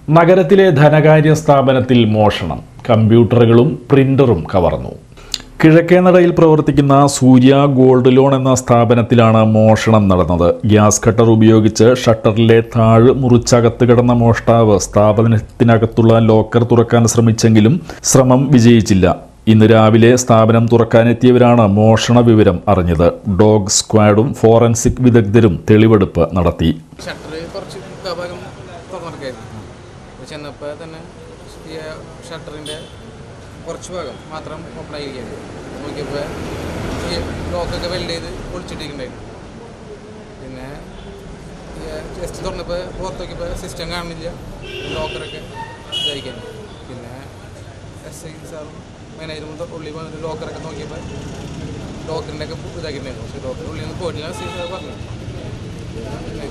നഗരത്തിലെ ധനകാര്യ സ്ഥാപനത്തിൽ മോഷണം കമ്പ്യൂട്ടറുകളും പ്രിന്ററും കവർന്നു കിഴക്കേനടയിൽ പ്രവർത്തിക്കുന്ന സൂര്യ ഗോൾഡ് ലോൺ എന്ന സ്ഥാപനത്തിലാണ് മോഷണം നടന്നത് ഗ്യാസ് കട്ടർ ഉപയോഗിച്ച് ഷട്ടറിലെ താഴ് മുറിച്ചകത്ത് കിടന്ന മോഷ്ടാവ് സ്ഥാപനത്തിനകത്തുള്ള ലോക്കർ തുറക്കാൻ ശ്രമിച്ചെങ്കിലും ശ്രമം വിജയിച്ചില്ല ഇന്ന് രാവിലെ സ്ഥാപനം തുറക്കാനെത്തിയവരാണ് മോഷണ വിവരം അറിഞ്ഞത് ഡോഗ് സ്ക്വാഡും ഫോറൻസിക് വിദഗ്ധരും തെളിവെടുപ്പ് നടത്തി ഷട്ടർ കുറച്ച് ഭാഗം തുറന്നിരിക്കായിരുന്നു അപ്പോൾ ചെന്നപ്പോൾ തന്നെ ഈ ഷട്ടറിൻ്റെ കുറച്ച് ഭാഗം മാത്രം ഓപ്പൺ ആയിരിക്കുകയാണ് നോക്കിയപ്പോൾ ഈ ലോക്കൊക്കെ വെൽഡ് ചെയ്ത് ഒളിച്ചിട്ടിരിക്കുന്നുണ്ടായിരുന്നു പിന്നെ ജസ്റ്റ് തുറന്നപ്പോൾ പുറത്ത് നോക്കിയപ്പോൾ സിസ്റ്റം കാണുന്നില്ല ലോക്കറൊക്കെ ഇതായിരിക്കാൻ പിന്നെ എസ് ഐ സാറും മാനേജറും ഉള്ളിൽ വന്നിട്ട് ലോക്കറൊക്കെ നോക്കിയപ്പോൾ ലോക്കറിൻ്റെ ഒക്കെ ഇതാക്കിയിട്ടുണ്ടായിരുന്നു പക്ഷേ ലോക്കർ ഉള്ളിൽ നിന്ന് പോയിട്ടില്ല എസ് ഐ സാർ പറഞ്ഞു പിന്നെ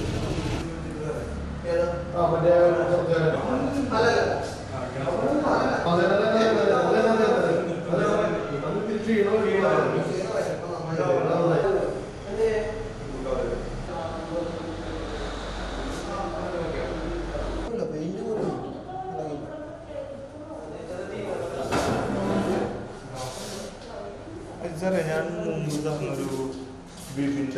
സാറേ ഞാൻ മുമ്പ് തന്നൊരു ബീഫിൻ്റെ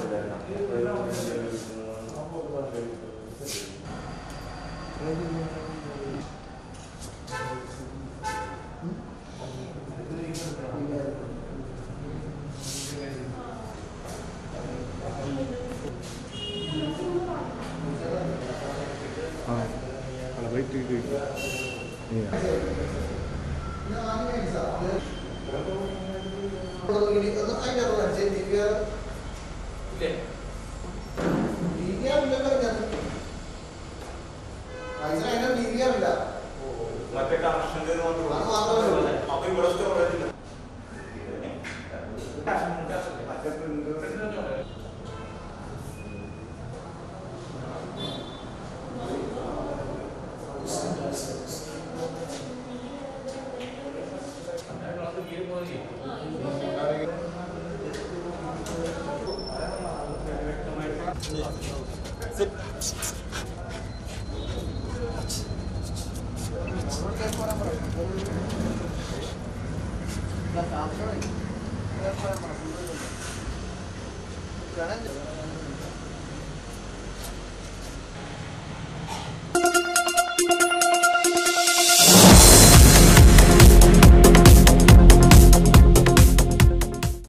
മറ്റേ കണക്ഷൻ്റെ മാത്രമേ അപ്പൊ ഇവിടെ സ്റ്റോറേജ് ഇല്ല മറ്റേ പ്രിന്റ് Gracias.